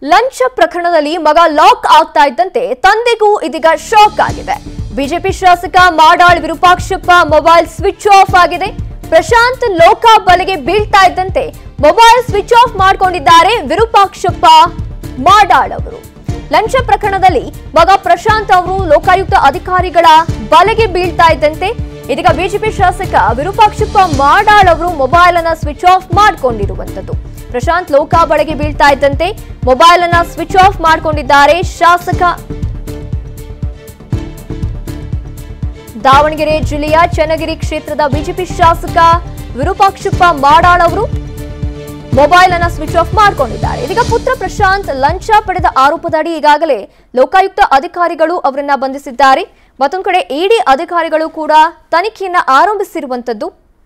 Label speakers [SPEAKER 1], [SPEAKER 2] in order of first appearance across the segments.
[SPEAKER 1] ಲಂಚ ಪ್ರಕರಣದಲ್ಲಿ ಮಗ ಲಾಕ್ ಆಗ್ತಾ ಇದ್ದಂತೆ ತಂದೆಗೂ ಇದೀಗ ಶಾಕ್ ಆಗಿದೆ ಬಿಜೆಪಿ ಶಾಸಕ Madal Virupakshappa mobile switch off ಆಗಿದೆ ಪ್ರಶಾಂತ್ ಲೋಕ ಬಲೆಗೆ ಬೀಳ್ತಾ ಇದ್ದಂತೆ ಮೊಬೈಲ್ ಸ್ವಿಚ್ ಆಫ್ ಮಾಡಿಕೊಂಡಿದ್ದಾರೆ ವಿರೂಪಾಕ್ಷಪ್ಪ ಮಾಡಾಳ್ ಅವರು ಲಂಚ ಪ್ರಕರಣದಲ್ಲಿ ಮಗ ಪ್ರಶಾಂತ್ ಅವರು ಲೋಕಾಯುಕ್ತ ಅಧಿಕಾರಿಗಳ ಬಲೆಗೆ ಬೀಳ್ತಾ ಇದ್ದಂತೆ ಇದೀಗ ಬಿಜೆಪಿ ಶಾಸಕ ವಿರೂಪಾಕ್ಷಪ್ಪ ಮಾಡಾಳ್ ಅವರು ಮೊಬೈಲ್ ಅನ್ನ ಸ್ವಿಚ್ ಆಫ್ ಮಾಡಿಕೊಂಡಿರುವಂತದ್ದು ಪ್ರಶಾಂತ್ ಲೋಕ ಬಳೆಗೆ ಬೀಳ್ತಾ ಇದ್ದಂತೆ ಮೊಬೈಲ್ ಅನ್ನ ಸ್ವಿಚ್ ಆಫ್ ಮಾಡಿಕೊಂಡಿದ್ದಾರೆ ಶಾಸಕ ದಾವಣಗೆರೆ ಜಿಲ್ಲೆಯ ಚನ್ನಗಿರಿ ಕ್ಷೇತ್ರದ ಬಿಜೆಪಿ ಶಾಸಕ ವಿರೂಪಾಕ್ಷಪ್ಪ ಮಾಡಾಳ್ ಅವರು ಮೊಬೈಲ್ ಅನ್ನ ಸ್ವಿಚ್ ಆಫ್ ಮಾಡಿಕೊಂಡಿದ್ದಾರೆ ಇದೀಗ ಪುತ್ರ ಪ್ರಶಾಂತ್ ಲಂಚ ಪಡೆದ ಆರೋಪದಡಿ ಈಗಾಗಲೇ ಲೋಕಾಯುಕ್ತ ಅಧಿಕಾರಿಗಳು ಅವರನ್ನ ಬಂಧಿಸಿದ್ದಾರೆ ಮತ್ತೊಂದು ಕಡೆ ಇಡಿ ಅಧಿಕಾರಿಗಳು ಕೂಡ ತನಿಖೆಯನ್ನ ಆರಂಭಿಸಿರುವಂತದ್ದು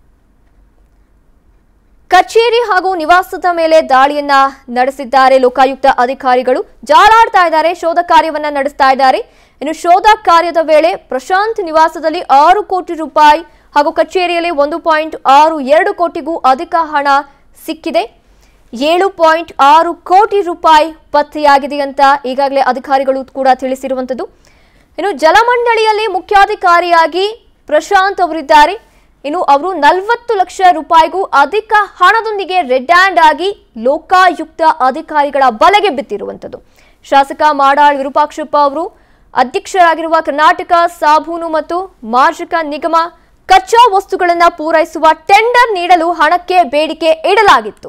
[SPEAKER 1] ಕಚೇರಿ ಹಾಗೂ ನಿವಾಸದ ಮೇಲೆ ದಾಳಿಯನ್ನ ನಡೆಸಿದ್ದಾರೆ ಲೋಕಾಯುಕ್ತ ಅಧಿಕಾರಿಗಳು ಜಾಲಾಡ್ತಾ ಇದ್ದಾರೆ ಶೋಧ ಕಾರ್ಯವನ್ನ ನಡೆಸ್ತಾ ಇದ್ದಾರೆ ಇನ್ನು ಶೋಧ ಕಾರ್ಯದ ವೇಳೆ ಪ್ರಶಾಂತ್ ನಿವಾಸದಲ್ಲಿ ಆರು ಕೋಟಿ ರೂಪಾಯಿ ಹಾಗೂ ಕಚೇರಿಯಲ್ಲಿ ಒಂದು ಪಾಯಿಂಟ್ ಆರು ಎರಡು ಕೋಟಿಗೂ ಅಧಿಕ ಹಣ ಸಿಕ್ಕಿದೆ ಏಳು ಪಾಯಿಂಟ್ ಆರು ಕೋಟಿ ರೂಪಾಯಿ ಪತ್ತೆಯಾಗಿದೆ ಅಂತ ಈಗಾಗಲೇ ಅಧಿಕಾರಿಗಳು ಕೂಡ ತಿಳಿಸಿರುವಂಥದ್ದು ಇನ್ನು ಜಲಮಂಡಳಿಯಲ್ಲಿ ಮುಖ್ಯಾಧಿಕಾರಿಯಾಗಿ ಪ್ರಶಾಂತ್ ಅವರಿದ್ದಾರೆ ಇನ್ನು ಅವರು ನಲವತ್ತು ಲಕ್ಷ ರೂಪಾಯಿಗೂ ಅಧಿಕ ಹಣದೊಂದಿಗೆ ರೆಡ್ ಹ್ಯಾಂಡ್ ಆಗಿ ಲೋಕಾಯುಕ್ತ ಅಧಿಕಾರಿಗಳ ಬಲೆಗೆ ಬಿದ್ದಿರುವಂಥದ್ದು ಶಾಸಕ ಮಾಡಾಳ್ ವಿರೂಪಾಕ್ಷಪ್ಪ ಅವರು ಅಧ್ಯಕ್ಷರಾಗಿರುವ ಕರ್ನಾಟಕ ಸಾಬೂನು ಮತ್ತು ಮಾರ್ಜಕ ನಿಗಮ ಕಚ್ಚಾ ವಸ್ತುಗಳನ್ನು ಪೂರೈಸುವ ಟೆಂಡರ್ ನೀಡಲು ಹಣಕ್ಕೆ ಬೇಡಿಕೆ ಇಡಲಾಗಿತ್ತು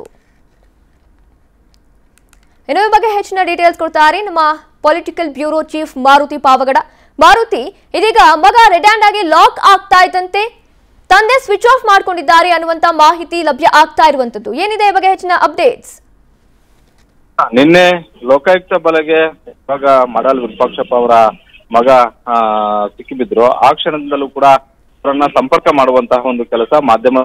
[SPEAKER 1] ಇನ್ನು ಈ ಬಗ್ಗೆ ಹೆಚ್ಚಿನ ಡೀಟೇಲ್ಸ್ ಕೊಡ್ತಾರೆ ನಮ್ಮ political bureau chief Maruti Pavagada Maruti ಇದೀಗ ಮಗ ರೆಡ್ ಹ್ಯಾಂಡ್ ಆಗಿ ಲಾಕ್ ಆಗ್ತಾ ಇದ್ದಂತೆ ತಂದೆ ಸ್ವಿಚ್ ಆಫ್ ಮಾಡ್ಕೊಂಡಿದ್ದಾರೆ ಅನ್ನುವಂತ ಮಾಹಿತಿ ಲಭ್ಯ ಆಗ್ತಾ ಇರುವಂತದ್ದು ಏನಿದೆ ಈ ಬಗ್ಗೆ ಹೆಚ್ಚಿನ ಅಪ್ಡೇಟ್ಸ್
[SPEAKER 2] ನಿನ್ನೆ ಲೋಕಾಯುಕ್ತ ಬಲೆಗೆ ಇವಾಗ ಮಾಡಾಳ್ ವಿರೂಪಾಕ್ಷಪ್ಪ ಅವರ ಮಗ ಆ, ಸಿಕ್ಕಿಬಿದ್ರು ಆ ಕ್ಷಣದಿಂದಲೂ ಕೂಡ ಅವರನ್ನ ಸಂಪರ್ಕ ಮಾಡುವಂತಹ ಒಂದು ಕೆಲಸ ಮಾಧ್ಯಮ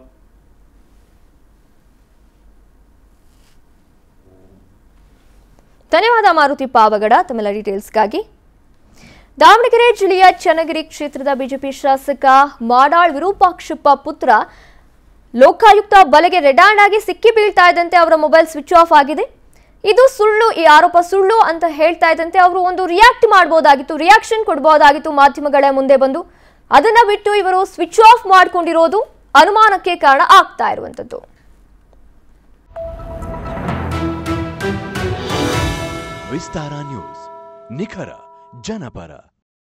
[SPEAKER 1] ಧನ್ಯವಾದ ಮಾರುತಿ ಪಾವಗಡ ತಮ್ಮೆಲ್ಲ ಡೀಟೇಲ್ಸ್ಗಾಗಿ ದಾವಣಗೆರೆ ಜಿಲ್ಲೆಯ ಚನ್ನಗಿರಿ ಕ್ಷೇತ್ರದ ಬಿಜೆಪಿ ಶಾಸಕ ಮಾಡಾಳ್ ವಿರೂಪಾಕ್ಷಪ್ಪ ಪುತ್ರ ಲೋಕಾಯುಕ್ತ ಬಲೆಗೆ ರೆಡಾಂಡ್ ಆಗಿ ಸಿಕ್ಕಿ ಬೀಳ್ತಾ ಇದ್ದಂತೆ ಅವರ ಮೊಬೈಲ್ ಸ್ವಿಚ್ ಆಫ್ ಆಗಿದೆ ಇದು ಸುಳ್ಳು ಈ ಆರೋಪ ಸುಳ್ಳು ಅಂತ ಹೇಳ್ತಾ ಇದ್ದಂತೆ ಅವರು ಒಂದು ರಿಯಾಕ್ಟ್ ಮಾಡಬಹುದಾಗಿತ್ತು ರಿಯಾಕ್ಷನ್ ಕೊಡಬಹುದಾಗಿತ್ತು ಮಾಧ್ಯಮಗಳ ಮುಂದೆ ಬಂದು ಅದನ್ನ ಬಿಟ್ಟು ಇವರು ಸ್ವಿಚ್ ಆಫ್ ಮಾಡ್ಕೊಂಡಿರೋದು ಅನುಮಾನಕ್ಕೆ ಕಾರಣ ಆಗ್ತಾ ಇರುವಂತದ್ದು
[SPEAKER 3] ವಿಸ್ತಾರ ನ್ಯೂಸ್ ನಿಖರ ಜನಪರ